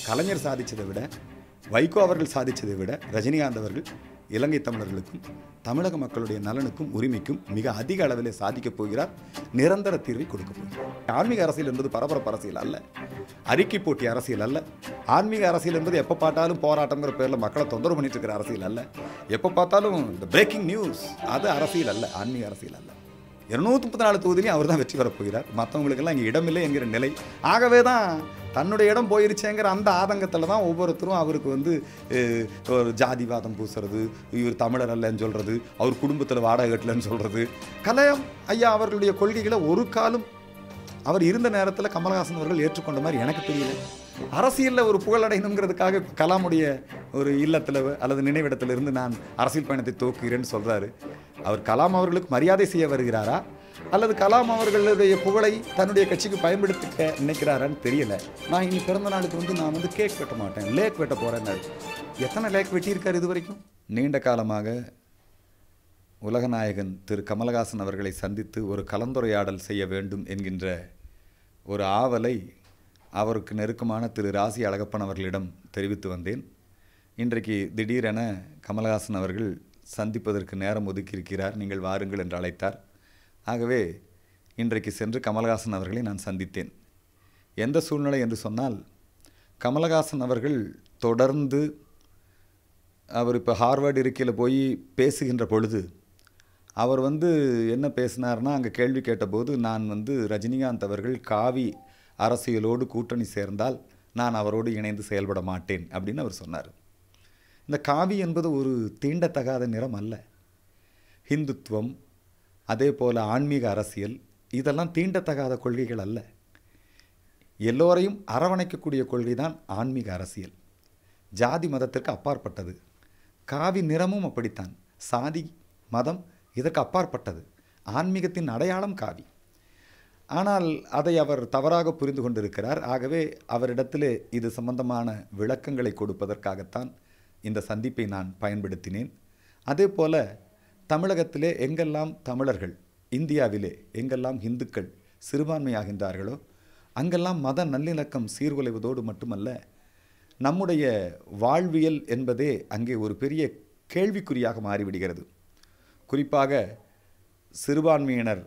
கலைஞர் சாதிச்சதை விட வைகோ அவர்கள் சாதிச்சதை விட ரஜினிகாந்த் அவர்கள் இலங்கை தமிழர்களுக்கும் தமிழக மக்களுடைய நலனுக்கும் உரிமைக்கும் மிக அதிக அளவிலே சாதிக்கப் போகிறார் நிரந்தர தீர்வை கொடுக்க போகிறார் ஆன்மீக அரசியல் என்பது பரபரப்பு அரசியல் அல்ல அறிக்கை போட்டி அரசியல் அல்ல ஆன்மீக அரசியல் என்பது எப்போ பார்த்தாலும் போராட்டங்கிற பேரில் மக்களை தொந்தரவு பண்ணிட்டு இருக்கிற அரசியல் அல்ல எப்போ பார்த்தாலும் இந்த பிரேக்கிங் நியூஸ் அது அரசியல் அல்ல ஆன்மீக அரசியல் அல்ல இருநூத்தி முப்பத்தி நாலு தொகுதியிலையும் அவர் தான் வெற்றி பெறப் போகிறார் மற்றவங்களுக்கெல்லாம் இங்கே இடமில்லை என்கிற நிலை ஆகவே தான் தன்னுடைய இடம் போயிருச்சேங்கிற அந்த ஆதங்கத்தில் தான் ஒவ்வொருத்தரும் அவருக்கு வந்து அஹ், ஒரு ஜாதிவாதம் பூசுறது இவர் தமிழர் அல்லன்னு சொல்கிறது அவர் குடும்பத்தில் வாடகை கட்டலன்னு சொல்கிறது கலையம் ஐயா அவர்களுடைய கொள்கைகளை ஒரு காலம் அவர் இருந்த நேரத்தில் கமலஹாசன் அவர்கள் ஏற்றுக்கொண்ட மாதிரி எனக்கு தெரியல அரசியலில் ஒரு புகழடையணுங்கிறதுக்காக கலாமுடைய ஒரு இல்லத்தில் அல்லது நினைவிடத்தில் இருந்து நான் அரசியல் பயணத்தை துவக்குகிறேன்னு சொல்கிறாரு அவர் கலாம் அவர்களுக்கு மரியாதை செய்ய வருகிறாரா அல்லது கலாம் அவர்களுடைய புகழை தன்னுடைய கட்சிக்கு பயன்படுத்திக்க நினைக்கிறாரான்னு தெரியல நான் இனி பிறந்த நாளுக்கு வந்து நான் வந்து கேக் வெட்ட மாட்டேன் லேக் வெட்ட போகிறேன்னாரு எத்தனை லேக் வெட்டியிருக்காரு இது வரைக்கும் நீண்ட காலமாக உலகநாயகன் திரு கமலஹாசன் அவர்களை சந்தித்து ஒரு கலந்துரையாடல் செய்ய வேண்டும் என்கின்ற ஒரு ஆவலை அவருக்கு நெருக்கமான திரு ராசி அழகப்பன் அவர்களிடம் தெரிவித்து வந்தேன் இன்றைக்கு திடீரென கமலஹாசன் அவர்கள் சந்திப்பதற்கு நேரம் ஒதுக்கியிருக்கிறார் நீங்கள் வாருங்கள் என்று அழைத்தார் ஆகவே இன்றைக்கு சென்று கமலஹாசன் அவர்களை நான் சந்தித்தேன் எந்த சூழ்நிலை என்று சொன்னால் கமலஹாசன் அவர்கள் தொடர்ந்து அவர் இப்போ ஹார்வர்டு இருக்கையில் போய் பேசுகின்ற பொழுது அவர் வந்து என்ன பேசினார்னா அங்கே கேள்வி கேட்டபோது நான் வந்து ரஜினிகாந்த் அவர்கள் காவி அரசியலோடு கூட்டணி சேர்ந்தால் நான் அவரோடு இணைந்து செயல்பட மாட்டேன் அப்படின்னு அவர் சொன்னார் இந்த காவி என்பது ஒரு தீண்டத்தகாத நிறம் அல்ல ஹிந்துத்துவம் அதே போல் ஆன்மீக அரசியல் இதெல்லாம் தீண்டத்தகாத கொள்கைகள் அல்ல எல்லோரையும் அரவணைக்கக்கூடிய கொள்கை தான் ஆன்மீக அரசியல் ஜாதி மதத்திற்கு அப்பாற்பட்டது காவி நிறமும் அப்படித்தான் சாதி மதம் இதற்கு அப்பாற்பட்டது ஆன்மீகத்தின் அடையாளம் காவி ஆனால் அதை அவர் தவறாக புரிந்து கொண்டிருக்கிறார் ஆகவே அவரிடத்திலே இது சம்பந்தமான விளக்கங்களை கொடுப்பதற்காகத்தான் இந்த சந்திப்பை நான் பயன்படுத்தினேன் அதே போல தமிழகத்திலே எங்கெல்லாம் தமிழர்கள் இந்தியாவிலே எங்கெல்லாம் இந்துக்கள் சிறுபான்மையாகின்றார்களோ அங்கெல்லாம் மத நல்லிணக்கம் சீர்குலைவதோடு மட்டுமல்ல நம்முடைய வாழ்வியல் என்பதே அங்கே ஒரு பெரிய கேள்விக்குறியாக மாறிவிடுகிறது குறிப்பாக சிறுபான்மையினர்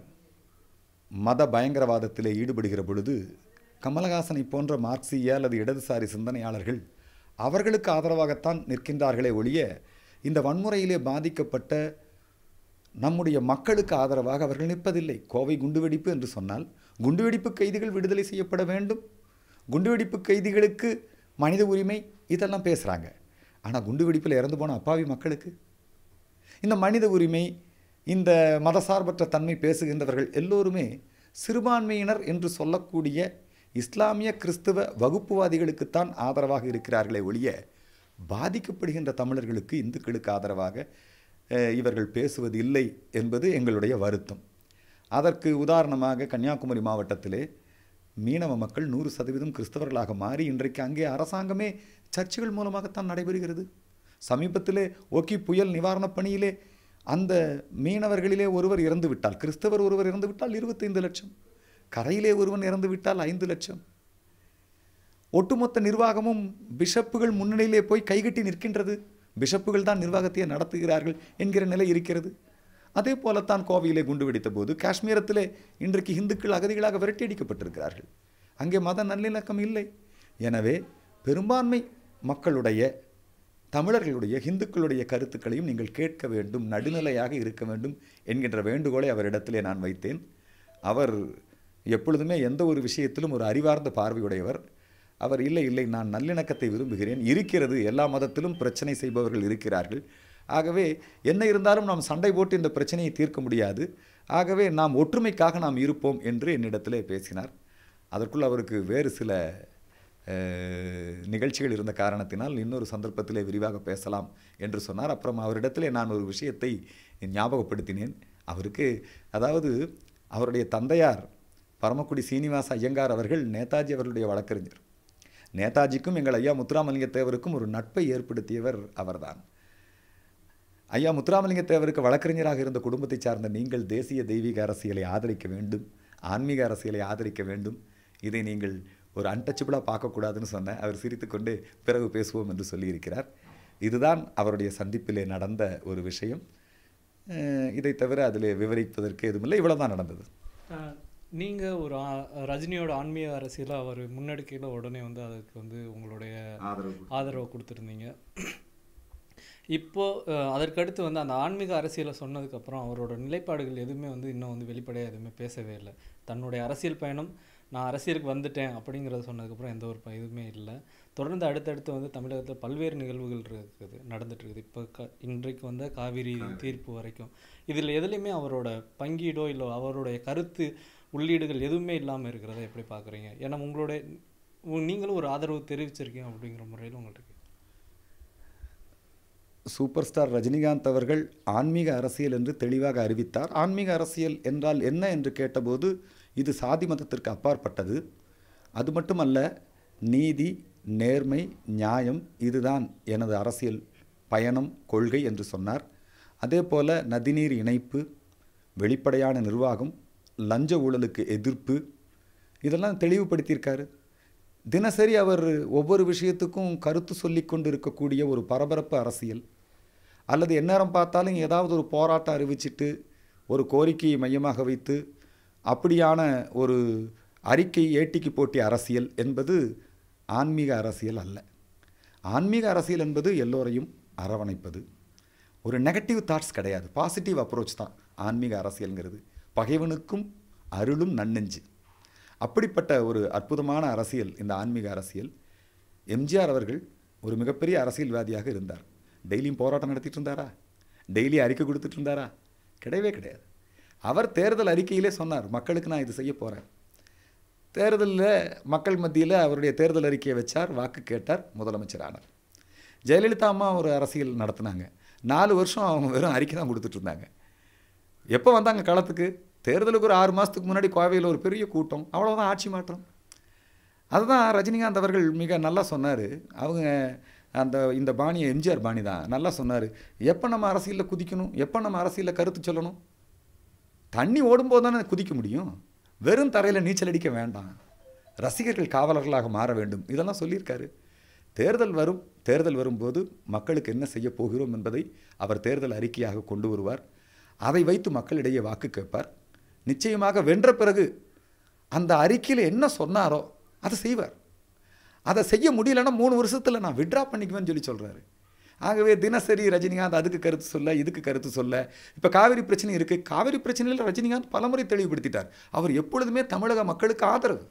மத பயங்கரவாதத்திலே ஈடுபடுகிற பொழுது கமலஹாசனை போன்ற மார்க்சிய அல்லது இடதுசாரி சிந்தனையாளர்கள் அவர்களுக்கு ஆதரவாகத்தான் நிற்கின்றார்களே ஒழிய இந்த வன்முறையிலே பாதிக்கப்பட்ட நம்முடைய மக்களுக்கு ஆதரவாக அவர்கள் நிற்பதில்லை கோவை குண்டுவெடிப்பு என்று சொன்னால் குண்டுவெடிப்பு கைதிகள் விடுதலை செய்யப்பட வேண்டும் குண்டுவெடிப்பு கைதிகளுக்கு மனித உரிமை இதெல்லாம் பேசுகிறாங்க ஆனால் குண்டுவெடிப்பில் இறந்து போன அப்பாவி மக்களுக்கு இந்த மனித உரிமை இந்த மதசார்பற்ற தன்மை பேசுகின்றவர்கள் எல்லோருமே சிறுபான்மையினர் என்று சொல்லக்கூடிய இஸ்லாமிய கிறிஸ்துவ வகுப்புவாதிகளுக்குத்தான் ஆதரவாக இருக்கிறார்களே ஒழிய பாதிக்கப்படுகின்ற தமிழர்களுக்கு இந்துக்களுக்கு ஆதரவாக அஹ், இவர்கள் பேசுவது இல்லை என்பது எங்களுடைய வருத்தம் அதற்கு உதாரணமாக கன்னியாகுமரி மாவட்டத்திலே மீனவ மக்கள் நூறு சதவீதம் கிறிஸ்தவர்களாக மாறி இன்றைக்கு அங்கே அரசாங்கமே சர்ச்சுகள் மூலமாகத்தான் நடைபெறுகிறது சமீபத்திலே ஒக்கி புயல் நிவாரணப் பணியிலே அந்த மீனவர்களிலே ஒருவர் இறந்து விட்டால் கிறிஸ்தவர் ஒருவர் இறந்து விட்டால் இருபத்தைந்து லட்சம் கரையிலே ஒருவன் இறந்து விட்டால் ஐந்து லட்சம் ஒட்டுமொத்த நிர்வாகமும் பிஷப்புகள் முன்னிலையிலே போய் கைகட்டி நிற்கின்றது பிஷப்புகள் தான் நிர்வாகத்தை நடத்துகிறார்கள் என்கிற நிலை இருக்கிறது அதே போலத்தான் கோவையிலே குண்டு வெடித்த போது காஷ்மீரத்திலே இன்றைக்கு இந்துக்கள் அகதிகளாக விரட்டியடிக்கப்பட்டிருக்கிறார்கள் அங்கே மத நல்லிணக்கம் இல்லை எனவே பெரும்பான்மை மக்களுடைய தமிழர்களுடைய இந்துக்களுடைய கருத்துக்களையும் நீங்கள் கேட்க வேண்டும் நடுநிலையாக இருக்க வேண்டும் என்கின்ற வேண்டுகோளை அவரிடத்திலே நான் வைத்தேன் அவர் எப்பொழுதுமே எந்த ஒரு விஷயத்திலும் ஒரு அறிவார்ந்த பார்வையுடையவர் அவர் இல்லை இல்லை நான் நல்லிணக்கத்தை விரும்புகிறேன் இருக்கிறது எல்லா மதத்திலும் பிரச்சனை செய்பவர்கள் இருக்கிறார்கள் ஆகவே என்ன இருந்தாலும் நாம் சண்டை போட்டு இந்த பிரச்சனையை தீர்க்க முடியாது ஆகவே நாம் ஒற்றுமைக்காக நாம் இருப்போம் என்று என்னிடத்திலே பேசினார் அதற்குள் அவருக்கு வேறு சில அஹ், நிகழ்ச்சிகள் இருந்த காரணத்தினால் இன்னொரு சந்தர்ப்பத்திலே விரிவாக பேசலாம் என்று சொன்னார் அப்புறம் அவரிடத்திலே நான் ஒரு விஷயத்தை ஞாபகப்படுத்தினேன் அவருக்கு அதாவது அவருடைய தந்தையார் பரமக்குடி சீனிவாச ஐயங்கார் அவர்கள் நேதாஜி அவர்களுடைய வழக்கறிஞர் நேதாஜிக்கும் எங்கள் ஐயா முத்துராமலிங்க தேவருக்கும் ஒரு நட்பை ஏற்படுத்தியவர் அவர்தான் ஐயா முத்துராமலிங்க தேவருக்கு வழக்கறிஞராக இருந்த குடும்பத்தை சார்ந்த நீங்கள் தேசிய தெய்வீக அரசியலை ஆதரிக்க வேண்டும் ஆன்மீக அரசியலை ஆதரிக்க வேண்டும் இதை நீங்கள் ஒரு அன்டச்சபிளாக பார்க்கக்கூடாதுன்னு சொன்னேன் அவர் சிரித்துக்கொண்டே பிறகு பேசுவோம் என்று சொல்லியிருக்கிறார் இதுதான் அவருடைய சந்திப்பிலே நடந்த ஒரு விஷயம் அஹ் இதை தவிர அதில் விவரிப்பதற்கு எதுவுமில்லை இவ்வளோ தான் நடந்தது அஹ், நீங்க ஒரு ஆ- ரஜினியோட ஆன்மீக அரசியலை அவர் முன்னெடுக்கையில் உடனே வந்து அதுக்கு வந்து உங்களுடைய ஆதரவு ஆதரவை கொடுத்துருந்தீங்க இப்போ அஹ், அதற்கடுத்து வந்து அந்த ஆன்மீக அரசியலை சொன்னதுக்கப்புறம் அவரோட நிலைப்பாடுகள் எதுவுமே வந்து இன்னும் வந்து வெளிப்படையாக எதுவுமே பேசவே இல்லை தன்னுடைய அரசியல் பயணம் நான் அரசியலுக்கு வந்துட்டேன் அப்படிங்கிறத சொன்னதுக்கப்புறம் எந்த ஒரு ப- இதுவுமே இல்லை தொடர்ந்து அடுத்தடுத்து வந்து தமிழகத்தில் பல்வேறு நிகழ்வுகள் இருக்குது நடந்துட்டு இருக்குது இப்போ க இன்றைக்கு வந்த காவிரி தீர்ப்பு வரைக்கும் இதில் எதுலேயுமே அவரோட பங்கீடோ இல்லை அவருடைய கருத்து உள்ளீடுகள் எதுவுமே இல்லாமல் இருக்கிறத எப்படி பார்க்குறீங்க ஏன்னா உங்களுடைய உ- நீங்களும் ஒரு ஆதரவு தெரிவிச்சிருக்கீங்க அப்படிங்கிற முறையில் உங்கள்கிட்ட கேட்குறேன். சூப்பர் ஸ்டார் ரஜினிகாந்த் அவர்கள் ஆன்மீக அரசியல் என்று தெளிவாக அறிவித்தார் ஆன்மீக அரசியல் என்றால் என்ன என்று கேட்டபோது இது சாதி மதத்திற்கு அப்பாற்பட்டது அது மட்டுமல்ல நீதி நேர்மை நியாயம் இதுதான் எனது அரசியல் பயணம் கொள்கை என்று சொன்னார் அதே போல நதிநீர் இணைப்பு வெளிப்படையான நிர்வாகம் லஞ்ச ஊழலுக்கு எதிர்ப்பு இதெல்லாம் தெளிவுபடுத்தியிருக்காரு தினசரி அவர் ஒவ்வொரு விஷயத்துக்கும் கருத்து சொல்லி கொண்டு இருக்கக்கூடிய ஒரு பரபரப்பு அரசியல் அல்லது எந்நேரம் பார்த்தாலும் ஏதாவது ஒரு போராட்டம் அறிவிச்சிட்டு ஒரு கோரிக்கையை மையமாக வைத்து அப்படியான ஒரு அறிக்கை ஏட்டிக்கு போட்டி அரசியல் என்பது ஆன்மீக அரசியல் அல்ல ஆன்மீக அரசியல் என்பது எல்லோரையும் அரவணைப்பது ஒரு நெகட்டிவ் தாட்ஸ் கிடையாது பாசிட்டிவ் அப்ரோச் தான் ஆன்மீக அரசியல்ங்கிறது பகைவனுக்கும் அருளும் நன்னெஞ்சு அப்படிப்பட்ட ஒரு அற்புதமான அரசியல் இந்த ஆன்மீக அரசியல் எம்ஜிஆர் அவர்கள் ஒரு மிகப்பெரிய அரசியல்வாதியாக இருந்தார் டெய்லியும் போராட்டம் நடத்திட்டு இருந்தாரா டெய்லி அறிக்கை கொடுத்துட்டு இருந்தாரா கிடையவே கிடையாது அவர் தேர்தல் அறிக்கையிலே சொன்னார் மக்களுக்கு நான் இது செய்ய போகிறேன் தேர்தலில் மக்கள் மத்தியில் அவருடைய தேர்தல் அறிக்கையை வச்சார் வாக்கு கேட்டார் முதலமைச்சர் ஆனார் ஜெயலலிதா அம்மா ஒரு அரசியல் நடத்துனாங்க நாலு வருஷம் அவங்க வெறும் அறிக்கை தான் கொடுத்துட்டு இருந்தாங்க எப்போ வந்தாங்க களத்துக்கு தேர்தலுக்கு ஒரு ஆறு மாதத்துக்கு முன்னாடி கோவையில் ஒரு பெரிய கூட்டம் அவ்வளோதான் ஆட்சி மாற்றம் அதுதான் ரஜினிகாந்த் அவர்கள் மிக நல்லா சொன்னார் அவங்க அந்த இந்த பாணியை எம்ஜிஆர் பாணி தான் நல்லா சொன்னார் எப்போ நம்ம அரசியலில் குதிக்கணும் எப்போ நம்ம அரசியலில் கருத்து சொல்லணும் தண்ணி ஓடும்போது தானே குதிக்க முடியும் வெறும் தரையில் நீச்சல் அடிக்க வேண்டாம் ரசிகர்கள் காவலர்களாக மாற வேண்டும் இதெல்லாம் சொல்லியிருக்காரு தேர்தல் வரும் தேர்தல் வரும்போது மக்களுக்கு என்ன செய்ய போகிறோம் என்பதை அவர் தேர்தல் அறிக்கையாக கொண்டு வருவார் அதை வைத்து மக்களிடையே வாக்கு கேட்பார் நிச்சயமாக வென்ற பிறகு அந்த அறிக்கையில் என்ன சொன்னாரோ அதை செய்வார் அதை செய்ய முடியலன்னா மூணு வருஷத்தில் நான் விட்ரா பண்ணிக்குவேன்னு சொல்லி சொல்கிறாரு ஆகவே தினசரி ரஜினிகாந்த் அதுக்கு கருத்து சொல்ல இதுக்கு கருத்து சொல்ல இப்போ காவிரி பிரச்சனை இருக்குது காவிரி பிரச்சனையில் ரஜினிகாந்த் பலமுறை தெளிவுபடுத்திட்டார் அவர் எப்பொழுதுமே தமிழக மக்களுக்கு ஆதரவு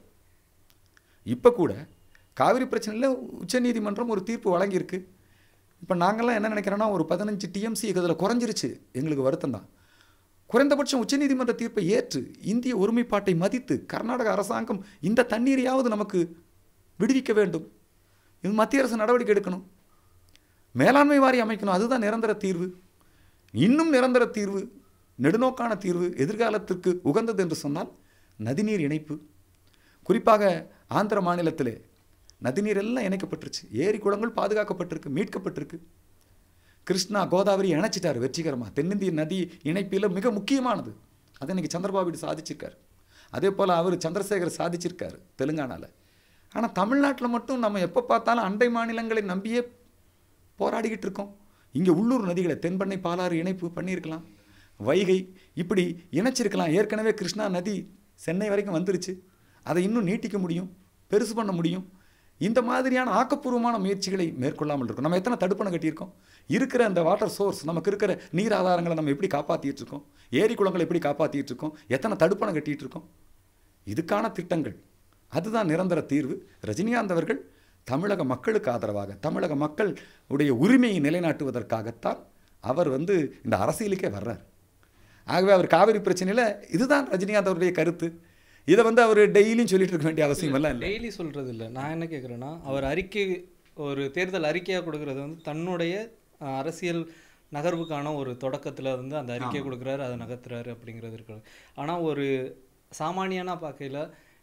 இப்போ கூட காவிரி பிரச்சனையில் உச்சநீதிமன்றம் ஒரு தீர்ப்பு வழங்கியிருக்கு இப்போ நாங்கள்லாம் என்ன நினைக்கிறோன்னா ஒரு பதினஞ்சு டிஎம்சி இதில் குறைஞ்சிருச்சு எங்களுக்கு வருத்தம் தான் குறைந்தபட்சம் உச்சநீதிமன்ற தீர்ப்பை ஏற்று இந்திய ஒருமைப்பாட்டை மதித்து கர்நாடக அரசாங்கம் இந்த தண்ணீரையாவது நமக்கு விடுவிக்க வேண்டும் இது மத்திய அரசு நடவடிக்கை எடுக்கணும் மேலாண்மை வாரி அமைக்கணும் அதுதான் நிரந்தர தீர்வு இன்னும் நிரந்தர தீர்வு நெடுநோக்கான தீர்வு எதிர்காலத்திற்கு உகந்தது என்று சொன்னால் நதிநீர் இணைப்பு குறிப்பாக ஆந்திர மாநிலத்திலே நதிநீர் எல்லாம் இணைக்கப்பட்டுருச்சு ஏரி குளங்கள் பாதுகாக்கப்பட்டிருக்கு மீட்கப்பட்டிருக்கு கிருஷ்ணா கோதாவரி இணைச்சிட்டார் வெற்றிகரமாக தென்னிந்திய நதி இணைப்பில் மிக முக்கியமானது அதை இன்னைக்கு சந்திரபாபு சாதிச்சிருக்காரு அதே போல் அவர் சந்திரசேகர் சாதிச்சிருக்காரு தெலுங்கானாவில் ஆனால் தமிழ்நாட்டில் மட்டும் நம்ம எப்போ பார்த்தாலும் அண்டை மாநிலங்களை நம்பியே போராடிக்கிட்டு இருக்கோம் இங்கே உள்ளூர் நதிகளை தென்பண்ணை பாலாறு இணைப்பு பண்ணியிருக்கலாம் வைகை இப்படி இணைச்சிருக்கலாம் ஏற்கனவே கிருஷ்ணா நதி சென்னை வரைக்கும் வந்துருச்சு அதை இன்னும் நீட்டிக்க முடியும் பெருசு பண்ண முடியும் இந்த மாதிரியான ஆக்கப்பூர்வமான முயற்சிகளை மேற்கொள்ளாமல் இருக்கும் நம்ம எத்தனை தடுப்பணை கட்டியிருக்கோம் இருக்கிற அந்த வாட்டர் சோர்ஸ் நமக்கு இருக்கிற நீர் ஆதாரங்களை நம்ம எப்படி காப்பாற்றிட்டு இருக்கோம் ஏரி குளங்களை எப்படி காப்பாற்றிட்டு இருக்கோம் எத்தனை தடுப்பணை கட்டிட்டு இருக்கோம் இதுக்கான திட்டங்கள் அதுதான் நிரந்தர தீர்வு ரஜினிகாந்த் அவர்கள் தமிழக மக்களுக்கு ஆதரவாக தமிழக மக்கள் உடைய உரிமையை நிலைநாட்டுவதற்காகத்தான் அவர் வந்து இந்த அரசியலுக்கே வர்றார் ஆகவே அவர் காவிரி பிரச்சனையில் இதுதான் ரஜினிகாந்த் அவருடைய கருத்து இதை வந்து அவர் டெய்லியும் சொல்லிட்டு இருக்க வேண்டிய அவசியம் எல்லாம் இல்லை டெய்லி சொல்றது இல்ல நான் என்ன கேட்குறேன்னா அவர் அறிக்கை ஒரு தேர்தல் அறிக்கையாக கொடுக்கறது வந்து தன்னுடைய அஹ், அரசியல் நகர்வுக்கான ஒரு தொடக்கத்துல வந்து அந்த அறிக்கையை கொடுக்குறாரு அதை நகர்த்துறாரு அப்படிங்கிறது இருக்கிறது ஆனா ஒரு சாமானியனா பார்க்கையில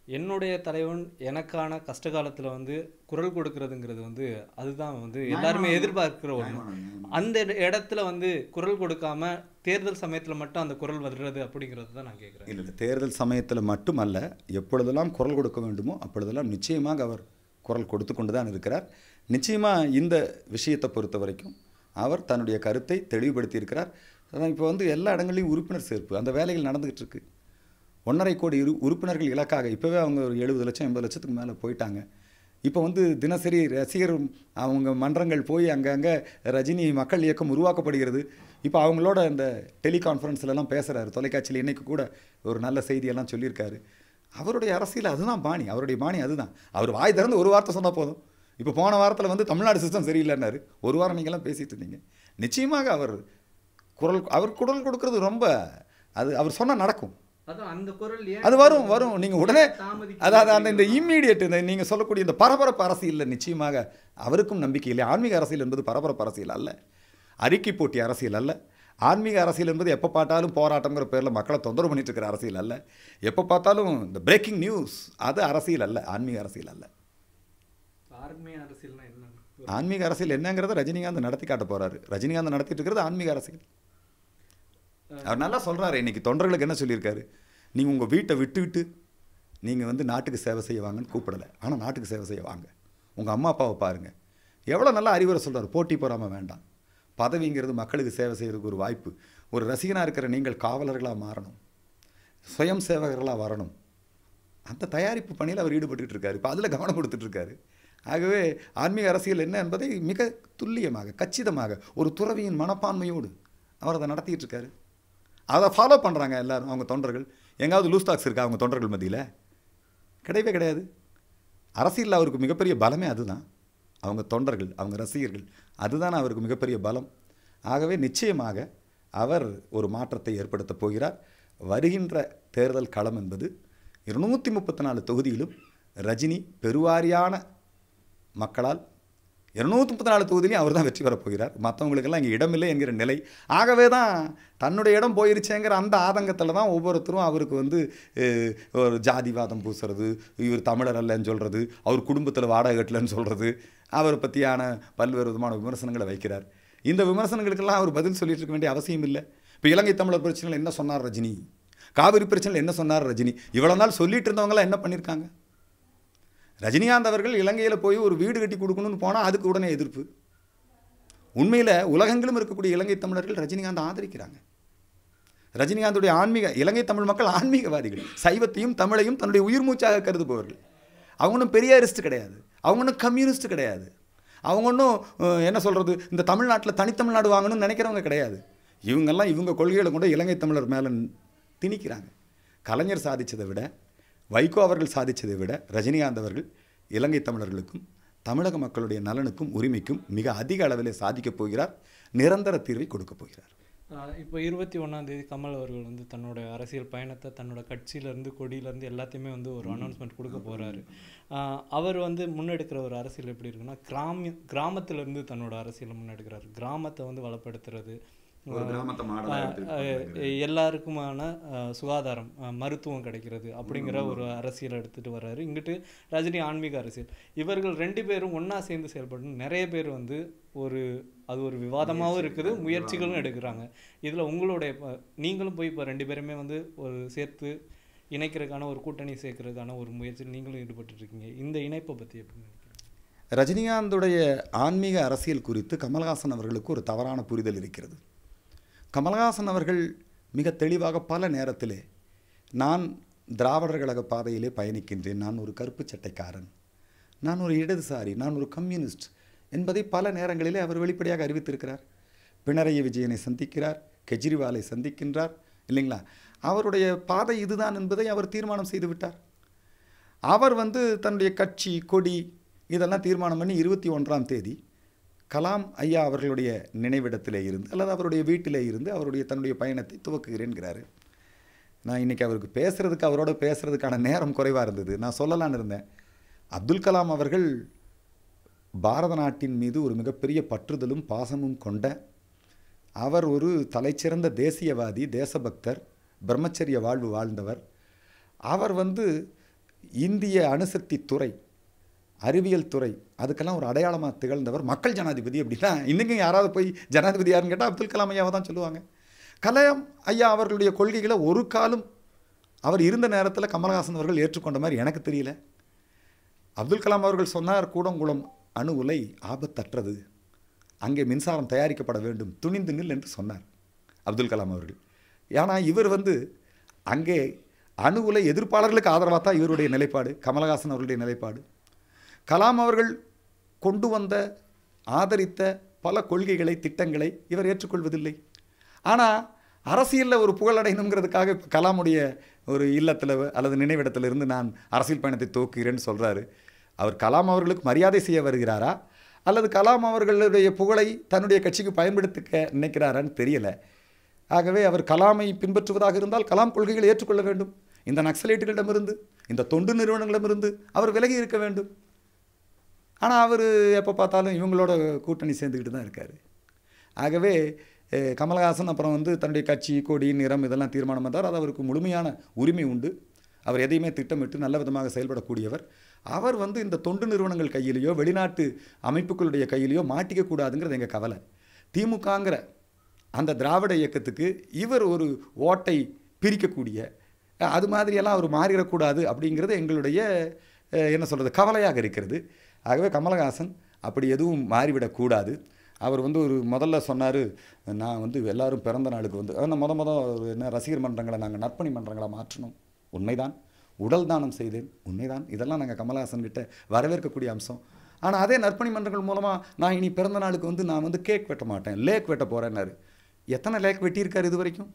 என்னுடைய தலைவன் எனக்கான கஷ்ட காலத்துல வந்து குரல் கொடுக்கறதுங்கிறது வந்து அதுதான் வந்து எல்லாருமே எதிர்பார்க்கிற ஒண்ணு அந்த இட- இடத்துல வந்து குரல் கொடுக்காம தேர்தல் சமயத்துல மட்டும் அந்த குரல் வர்றது அப்படிங்கிறது தான் நான் கேட்குறேன் இல்லை இல்லை தேர்தல் சமயத்தில் மட்டுமல்ல எப்பொழுதெல்லாம் குரல் கொடுக்க வேண்டுமோ அப்பொழுதெல்லாம் நிச்சயமாக அவர் குரல் கொடுத்து கொண்டு தான் இருக்கிறார் நிச்சயமாக இந்த விஷயத்தை பொறுத்த வரைக்கும் அவர் தன்னுடைய கருத்தை தெளிவுபடுத்தி இருக்கிறார் அதான் இப்போ வந்து எல்லா இடங்களையும் உறுப்பினர் சேர்ப்பு அந்த வேலைகள் நடந்துகிட்டு இருக்கு ஒன்றரை கோடி இரு உறுப்பினர்கள் இலக்காக இப்போவே அவங்க ஒரு எழுபது லட்சம் எண்பது லட்சத்துக்கு மேலே போயிட்டாங்க இப்போ வந்து தினசரி ரசிகர் அவங்க மன்றங்கள் போய் அங்கங்கே ரஜினி மக்கள் இயக்கம் உருவாக்கப்படுகிறது இப்போ அவங்களோட இந்த டெலிகான்ஃபரன்ஸ்லலாம் பேசுகிறாரு தொலைக்காட்சியில் இன்னைக்கு கூட ஒரு நல்ல செய்தியெல்லாம் சொல்லியிருக்காரு அவருடைய அரசியல் அதுதான் பாணி அவருடைய பாணி அதுதான் அவர் வாய் திறந்து ஒரு வார்த்தை சொன்னால் போதும் இப்போ போன வாரத்தில் வந்து தமிழ்நாடு சிஸ்டம் சரியில்லைன்னாரு ஒரு வாரம் நீங்களாம் பேசிட்டு இருந்தீங்க நிச்சயமாக அவர் குரல் அவர் குரல் கொடுக்கறது ரொம்ப அது அவர் சொன்னால் நடக்கும் அதான் அந்த குரல் ஏன் அது வரும் வரும் நீங்கள் உடனே தாமதிக்குது அதாவது அந்த இந்த இம்மீடியட் இந்த நீங்கள் சொல்லக்கூடிய இந்த பரபரப்பு அரசியலில் நிச்சயமாக அவருக்கும் நம்பிக்கை இல்லை ஆன்மீக அரசியல் என்பது பரபரப்பு அரசியல் அல்ல அறிக்கை போட்டி அரசியல் அல்ல ஆன்மீக அரசியல் என்பது எப்போ பார்த்தாலும் போராட்டங்கிற பேரில் மக்களை தொந்தரவு பண்ணிட்டு இருக்கிற அரசியல் அல்ல எப்போ பார்த்தாலும் இந்த பிரேக்கிங் நியூஸ் அது அரசியல் அல்ல ஆன்மீக அரசியல் அல்ல ஆர்மி அரசியல்னா என்ன ஆன்மீக அரசியல் என்னங்கிறத ரஜினிகாந்த் நடத்தி காட்ட போறாரு ரஜினிகாந்த் நடத்திட்டு இருக்கிறது ஆன்மீக அரசியல் அவர் நல்லா சொல்றாரு இன்னைக்கு தொண்டர்களுக்கு என்ன சொல்லியிருக்காரு நீங்கள் உங்கள் வீட்டை விட்டுவிட்டு நீங்கள் வந்து நாட்டுக்கு சேவை செய்ய வாங்கன்னு கூப்பிடலை ஆனால் நாட்டுக்கு சேவை செய்ய வாங்க உங்கள் அம்மா அப்பாவை பாருங்கள் எவ்வளோ நல்லா அறிவுரை சொல்றாரு போட்டி போறாம வேண்டாம் பதவிங்கிறது மக்களுக்கு சேவை செய்கிறதுக்கு ஒரு வாய்ப்பு ஒரு ரசிகனாக இருக்கிற நீங்கள் காவலர்களாக மாறணும் சுயம் சேவகர்களாக வரணும் அந்த தயாரிப்பு பணியில் அவர் ஈடுபட்டுட்டு இருக்காரு இப்போ அதில் கவனம் கொடுத்துட்டு இருக்காரு ஆகவே ஆன்மீக அரசியல் என்ன என்பதை மிக துல்லியமாக கச்சிதமாக ஒரு துறவியின் மனப்பான்மையோடு அவர் அதை நடத்திட்டு இருக்காரு அதை ஃபாலோ பண்ணுறாங்க எல்லாரும் அவங்க தொண்டர்கள் எங்காவது லூஸ் டாக்ஸ் இருக்கா அவங்க தொண்டர்கள் மத்தியில் கிடையவே கிடையாது அரசியலில் அவருக்கு மிகப்பெரிய பலமே அதுதான் அவங்க தொண்டர்கள் அவங்க ரசிகர்கள் அதுதான் அவருக்கு மிகப்பெரிய பலம் ஆகவே நிச்சயமாக அவர் ஒரு மாற்றத்தை ஏற்படுத்தப் போகிறார் வருகின்ற தேர்தல் களம் என்பது இருநூற்றி முப்பத்தி நாலு தொகுதியிலும் ரஜினி பெருவாரியான மக்களால் இருநூத்தி முப்பத்தி நாலு தொகுதியிலையும் அவர் தான் வெற்றி பெறப் போகிறார் மற்றவங்களுக்கெல்லாம் இங்கே இடமில்லை என்கிற நிலை ஆகவே தான் தன்னுடைய இடம் போயிருச்சேங்கிற அந்த ஆதங்கத்தில் தான் ஒவ்வொருத்தரும் அவருக்கு வந்து அஹ், ஒரு ஜாதிவாதம் பூசுறது இவர் தமிழர் அல்லன்னு சொல்கிறது அவர் குடும்பத்தில் வாடகை கட்டலன்னு சொல்கிறது அவரை பற்றியான பல்வேறு விதமான விமர்சனங்களை வைக்கிறார் இந்த விமர்சனங்களுக்கெல்லாம் அவர் பதில் சொல்லிட்டு இருக்க வேண்டிய அவசியம் இல்லை இப்போ இலங்கை தமிழர் பிரச்சனையில் என்ன சொன்னார் ரஜினி காவிரி பிரச்சனையில் என்ன சொன்னார் ரஜினி இவ்வளோ நாள் சொல்லிட்டு இருந்தவங்களாம் என்ன பண்ணியிருக்காங்க ரஜினிகாந்த் அவர்கள் இலங்கையில் போய் ஒரு வீடு கட்டி கொடுக்கணும்னு போனால் அதுக்கு உடனே எதிர்ப்பு உண்மையில் உலகெங்கிலும் இருக்கக்கூடிய இலங்கை தமிழர்கள் ரஜினிகாந்த் ஆதரிக்கிறாங்க ரஜினிகாந்துடைய ஆன்மீக இலங்கை தமிழ் மக்கள் ஆன்மீகவாதிகள் சைவத்தையும் தமிழையும் தன்னுடைய உயிர் மூச்சாக கருதுபவர்கள் அவங்க ஒன்றும் பெரியாரிஸ்ட் கிடையாது அவங்க ஒன்றும் கம்யூனிஸ்ட் கிடையாது அவங்க ஒன்றும் அஹ், என்ன சொல்கிறது இந்த தமிழ்நாட்டில் தனித்தமிழ்நாடு வாங்கணும்னு நினைக்கிறவங்க கிடையாது இவங்கெல்லாம் இவங்க கொள்கைகளை கொண்டு இலங்கை தமிழர் மேலே திணிக்கிறாங்க கலைஞர் சாதிச்சதை விட வைகோ அவர்கள் சாதிச்சதை விட ரஜினிகாந்த் அவர்கள் இலங்கை தமிழர்களுக்கும் தமிழக மக்களுடைய நலனுக்கும் உரிமைக்கும் மிக அதிக அளவிலே சாதிக்கப் போகிறார் நிரந்தர தீர்வை கொடுக்கப் போகிறார் ஆஹ் இப்போ இருபத்தி ஒன்றாம் தேதி கமல் அவர்கள் வந்து தன்னோட அரசியல் பயணத்தை தன்னோட கட்சியிலேருந்து கொடியிலேருந்து எல்லாத்தையுமே வந்து ஒரு அனௌன்ஸ்மெண்ட் கொடுக்க போகிறாரு அவர் வந்து முன்னெடுக்கிற ஒரு அரசியல் எப்படி இருக்குன்னா கிராம கிராமத்திலேருந்து தன்னோட அரசியலை முன்னெடுக்கிறாரு கிராமத்தை வந்து வளப்படுத்துறது ஒரு கிராமத்தை மாடலா எடுத்துட்டு ஆஹ் எல்லாருக்குமான ஆஹ் சுகாதாரம் ஆஹ் மருத்துவம் கிடைக்கிறது அப்படிங்கிற ஒரு அரசியல் எடுத்துட்டு வர்றாரு இங்கிட்டு ரஜினி ஆன்மீக அரசியல் இவர்கள் ரெண்டு பேரும் ஒண்ணா சேர்ந்து செயல்படணும் நிறைய பேர் வந்து ஒரு அது ஒரு விவாதமாகவும் இருக்குது முயற்சிகளும் எடுக்கிறாங்க இதுல உங்களுடைய ப- நீங்களும் போய் இப்போ ரெண்டு பேருமே வந்து ஒரு சேர்த்து இணைக்கிறதுக்கான ஒரு கூட்டணி சேர்க்கறதுக்கான ஒரு முயற்சியில் நீங்களும் ஈடுபட்டு இருக்கீங்க இந்த இணைப்பை பத்தி எப்படி நினைக்கிறீங்க ரஜினிகாந்துடைய ஆன்மீக அரசியல் குறித்து கமல்ஹாசன் அவர்களுக்கு ஒரு தவறான புரிதல் இருக்கிறது கமல்ஹாசன் அவர்கள் மிக தெளிவாக பல நேரத்திலே நான் திராவிடர் கழக பாதையிலே பயணிக்கின்றேன் நான் ஒரு கருப்பு சட்டைக்காரன் நான் ஒரு இடதுசாரி நான் ஒரு கம்யூனிஸ்ட் என்பதை பல நேரங்களிலே அவர் வெளிப்படையாக அறிவித்திருக்கிறார் பினராயி விஜயனை சந்திக்கிறார் கெஜ்ரிவாலை சந்திக்கின்றார் இல்லைங்களா அவருடைய பாதை இதுதான் என்பதை அவர் தீர்மானம் செய்து விட்டார் அவர் வந்து தன்னுடைய கட்சி கொடி இதெல்லாம் தீர்மானம் பண்ணி இருபத்தி ஒன்றாம் தேதி கலாம் ஐயா அவர்களுடைய நினைவிடத்திலே இருந்து அல்லது அவருடைய வீட்டிலே இருந்து அவருடைய தன்னுடைய பயணத்தை துவக்குகிறேன்கிறாரு நான் இன்னைக்கு அவருக்கு பேசுறதுக்கு அவரோட பேசுறதுக்கான நேரம் குறைவாக இருந்தது நான் சொல்லலான்னு இருந்தேன் அப்துல் கலாம் அவர்கள் பாரத நாட்டின் மீது ஒரு மிகப்பெரிய பற்றுதலும் பாசமும் கொண்ட அவர் ஒரு தலைச்சிறந்த தேசியவாதி தேசபக்தர் பிரம்மச்சரிய வாழ்வு வாழ்ந்தவர் அவர் வந்து இந்திய அணுசக்தி துறை அறிவியல் துறை அதுக்கெல்லாம் ஒரு அடையாளமாக திகழ்ந்தவர் மக்கள் ஜனாதிபதி அப்படின்னா இன்றைக்கும் யாராவது போய் ஜனாதிபதி யாருன்னு கேட்டால் அப்துல் கலாம் ஐயாவை தான் சொல்லுவாங்க கலாம் ஐயா அவர்களுடைய கொள்கைகளை ஒரு காலம் அவர் இருந்த நேரத்தில் கமலஹாசன் அவர்கள் ஏற்றுக்கொண்ட மாதிரி எனக்கு தெரியல அப்துல் கலாம் அவர்கள் சொன்னார் கூடங்குளம் அணு உலை ஆபத்தற்றது அங்கே மின்சாரம் தயாரிக்கப்பட வேண்டும் துணிந்து நில் என்று சொன்னார் அப்துல் கலாம் அவர்கள் ஏன்னா இவர் வந்து அங்கே அணு உலை எதிர்ப்பாளர்களுக்கு ஆதரவாக தான் இவருடைய நிலைப்பாடு கமலஹாசன் அவர்களுடைய நிலைப்பாடு கலாம் அவர்கள் கொண்டு வந்த ஆதரித்த பல கொள்கைகளை திட்டங்களை இவர் ஏற்றுக்கொள்வதில்லை ஆனால் அரசியலில் ஒரு புகழடையணுங்கிறதுக்காக இப்ப கலாமுடைய ஒரு இல்லத்தில் அல்லது நினைவிடத்தில் இருந்து நான் அரசியல் பயணத்தை துவக்குகிறேன்னு சொல்கிறாரு அவர் கலாம் அவர்களுக்கு மரியாதை செய்ய வருகிறாரா அல்லது கலாம் அவர்களுடைய புகழை தன்னுடைய கட்சிக்கு பயன்படுத்திக்க நினைக்கிறாரான்னு தெரியல ஆகவே அவர் கலாமை பின்பற்றுவதாக இருந்தால் கலாம் கொள்கைகளை ஏற்றுக்கொள்ள வேண்டும் இந்த நக்சலைட்டுகளிடமிருந்து இந்த தொண்டு நிறுவனங்களிடமிருந்து அவர் விலகி இருக்க வேண்டும் ஆனால் அவர் எப்போ பார்த்தாலும் இவங்களோட கூட்டணி சேர்ந்துக்கிட்டு தான் இருக்கார் ஆகவே அஹ், கமலஹாசன் அப்புறம் வந்து தன்னுடைய கட்சி கொடி நிறம் இதெல்லாம் தீர்மானம் பண்ணார் அது அவருக்கு முழுமையான உரிமை உண்டு அவர் எதையுமே திட்டமிட்டு நல்ல விதமாக செயல்படக்கூடியவர் அவர் வந்து இந்த தொண்டு நிறுவனங்கள் கையிலேயோ வெளிநாட்டு அமைப்புகளுடைய கையிலேயோ மாட்டிக்கக்கூடாதுங்கிறது எங்கள் கவலை திமுகங்கிற அந்த திராவிட இயக்கத்துக்கு இவர் ஒரு ஓட்டை பிரிக்கக்கூடிய அஹ், அது மாதிரியெல்லாம் அவர் மாறிடக்கூடாது அப்படிங்கிறது எங்களுடைய அஹ், என்ன சொல்கிறது கவலையாக இருக்கிறது ஆகவே கமலஹாசன் அப்படி எதுவும் மாறிவிடக்கூடாது அவர் வந்து ஒரு முதல்ல சொன்னார் நான் வந்து எல்லாரும் பிறந்த நாளுக்கு வந்து அந்த முத முத ஒரு என்ன ரசிகர் மன்றங்களை நாங்கள் நற்பணி மன்றங்களை மாற்றணும் உண்மைதான் உடல் தானம் செய்தேன் உண்மைதான் இதெல்லாம் நாங்கள் கமலஹாசன் கிட்ட வரவேற்கக்கூடிய அம்சம் ஆனால் அதே நற்பணி மன்றங்கள் மூலமாக நான் இனி பிறந்த நாளுக்கு வந்து நான் வந்து கேக் வெட்ட மாட்டேன் லேக் வெட்ட போகிறேன்னாரு எத்தனை லேக் வெட்டியிருக்காரு இது வரைக்கும்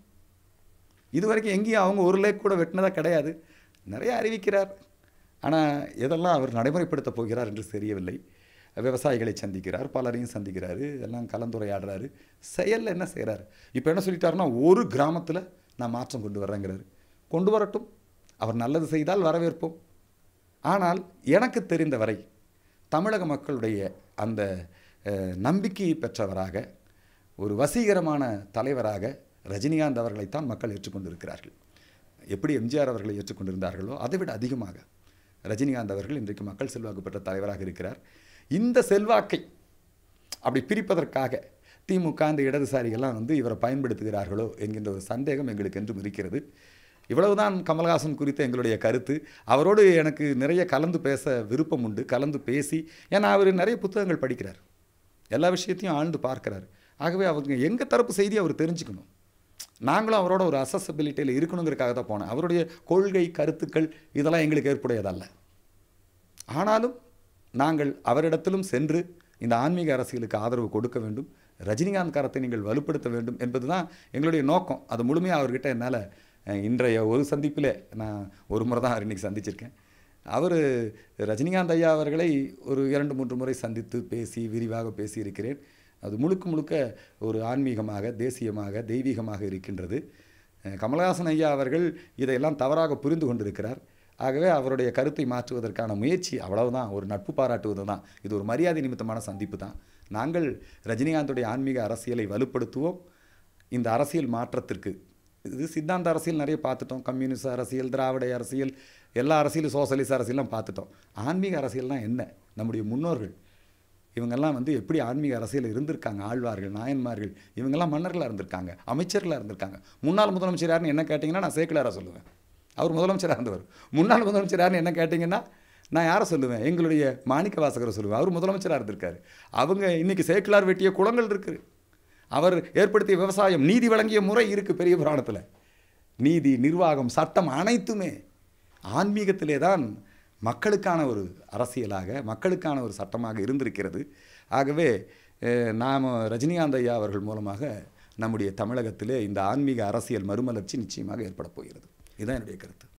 இது வரைக்கும் எங்கேயும் அவங்க ஒரு லேக் கூட வெட்டினதா கிடையாது நிறைய அறிவிக்கிறார் ஆனால் எதெல்லாம் அவர் நடைமுறைப்படுத்த போகிறார் என்று தெரியவில்லை விவசாயிகளை சந்திக்கிறார் பலரையும் சந்திக்கிறாரு எல்லாம் கலந்துரையாடுறாரு செயலில் என்ன செய்கிறாரு இப்போ என்ன சொல்லிட்டாருன்னா ஒரு கிராமத்தில் நான் மாற்றம் கொண்டு வர்றேங்கிறாரு கொண்டு வரட்டும் அவர் நல்லது செய்தால் வரவேற்போம் ஆனால் எனக்கு தெரிந்த வரை தமிழக மக்களுடைய அந்த அஹ், நம்பிக்கையை பெற்றவராக ஒரு வசீகரமான தலைவராக ரஜினிகாந்த் அவர்களைத்தான் மக்கள் ஏற்றுக்கொண்டிருக்கிறார்கள் எப்படி எம்ஜிஆர் அவர்களை ஏற்றுக்கொண்டிருந்தார்களோ அதை விட அதிகமாக ரஜினிகாந்த் அவர்கள் இன்றைக்கு மக்கள் செல்வாக்கு பெற்ற தலைவராக இருக்கிறார் இந்த செல்வாக்கை அப்படி பிரிப்பதற்காக திமுக இந்த இடதுசாரிகள்லாம் வந்து இவரை பயன்படுத்துகிறார்களோ என்கின்ற ஒரு சந்தேகம் எங்களுக்கு என்றும் இருக்கிறது இவ்வளவுதான் கமல்ஹாசன் குறித்த எங்களுடைய கருத்து அவரோடு எனக்கு நிறைய கலந்து பேச விருப்பம் உண்டு கலந்து பேசி ஏன்னா அவர் நிறைய புத்தகங்கள் படிக்கிறார் எல்லா விஷயத்தையும் ஆழ்ந்து பார்க்கிறார் ஆகவே அவங்க எங்கள் தரப்பு செய்தி அவர் தெரிஞ்சுக்கணும் நாங்களும் அவரோட ஒரு அசசபிலிட்டியில் இருக்கணுங்கிறதுக்காக தான் போனேன் அவருடைய கொள்கை கருத்துக்கள் இதெல்லாம் எங்களுக்கு ஏற்புடையதல்ல ஆனாலும் நாங்கள் அவரிடத்திலும் சென்று இந்த ஆன்மீக அரசியலுக்கு ஆதரவு கொடுக்க வேண்டும் ரஜினிகாந்த் கரத்தை நீங்கள் வலுப்படுத்த வேண்டும் என்பது தான் எங்களுடைய நோக்கம் அது முழுமையாக அவர்கிட்ட என்னால் அஹ், இன்றைய ஒரு சந்திப்பில் நான் ஒரு முறை தான் அவர் இன்னைக்கு சந்திச்சிருக்கேன் அவர் ரஜினிகாந்த் ஐயா அவர்களை ஒரு இரண்டு மூன்று முறை சந்தித்து பேசி விரிவாக பேசியிருக்கிறேன் அது முழுக்க முழுக்க ஒரு ஆன்மீகமாக தேசியமாக தெய்வீகமாக இருக்கின்றது அஹ், கமலஹாசன் ஐயா அவர்கள் இதையெல்லாம் தவறாக புரிந்து கொண்டிருக்கிறார் ஆகவே அவருடைய கருத்தை மாற்றுவதற்கான முயற்சி அவ்வளவுதான் ஒரு நட்பு பாராட்டுவது தான் இது ஒரு மரியாதை நிமித்தமான சந்திப்பு தான் நாங்கள் ரஜினிகாந்துடைய ஆன்மீக அரசியலை வலுப்படுத்துவோம் இந்த அரசியல் மாற்றத்திற்கு இது சித்தாந்த அரசியல் நிறைய பார்த்துட்டோம் கம்யூனிஸ்ட் அரசியல் திராவிட அரசியல் எல்லா அரசியலும் சோசலிச அரசியலும் பார்த்துட்டோம் ஆன்மீக அரசியல்னா என்ன நம்முடைய முன்னோர்கள் இவங்கெல்லாம் வந்து எப்படி ஆன்மீக அரசியல் இருந்திருக்காங்க ஆழ்வார்கள் நாயன்மார்கள் இவங்கெல்லாம் மன்னர்களாக இருந்திருக்காங்க அமைச்சர்களாக இருந்திருக்காங்க முன்னாள் முதலமைச்சர் யாருன்னு என்ன கேட்டிங்கன்னா நான் சேக்கிலாரா சொல்லுவேன் அவர் முதலமைச்சராக இருந்தவர் முன்னாள் முதலமைச்சர் யாருன்னு என்ன கேட்டிங்கன்னா நான் யாரை சொல்லுவேன் எங்களுடைய மாணிக்க வாசகரை சொல்லுவேன் அவர் முதலமைச்சராக இருந்திருக்காரு அவங்க இன்னைக்கு சேக்கிலார் வெட்டிய குளங்கள் இருக்குது அவர் ஏற்படுத்திய விவசாயம் நீதி வழங்கிய முறை இருக்குது பெரிய புராணத்தில் நீதி நிர்வாகம் சட்டம் அனைத்துமே ஆன்மீகத்திலே தான் மக்களுக்கான ஒரு அரசியலாக மக்களுக்கான ஒரு சட்டமாக இருந்திருக்கிறது ஆகவே அஹ், நாம் ரஜினிகாந்த் ஐயா அவர்கள் மூலமாக நம்முடைய தமிழகத்திலே இந்த ஆன்மீக அரசியல் மறுமலர்ச்சி நிச்சயமாக ஏற்பட போகிறது இதுதான் என்னுடைய கருத்து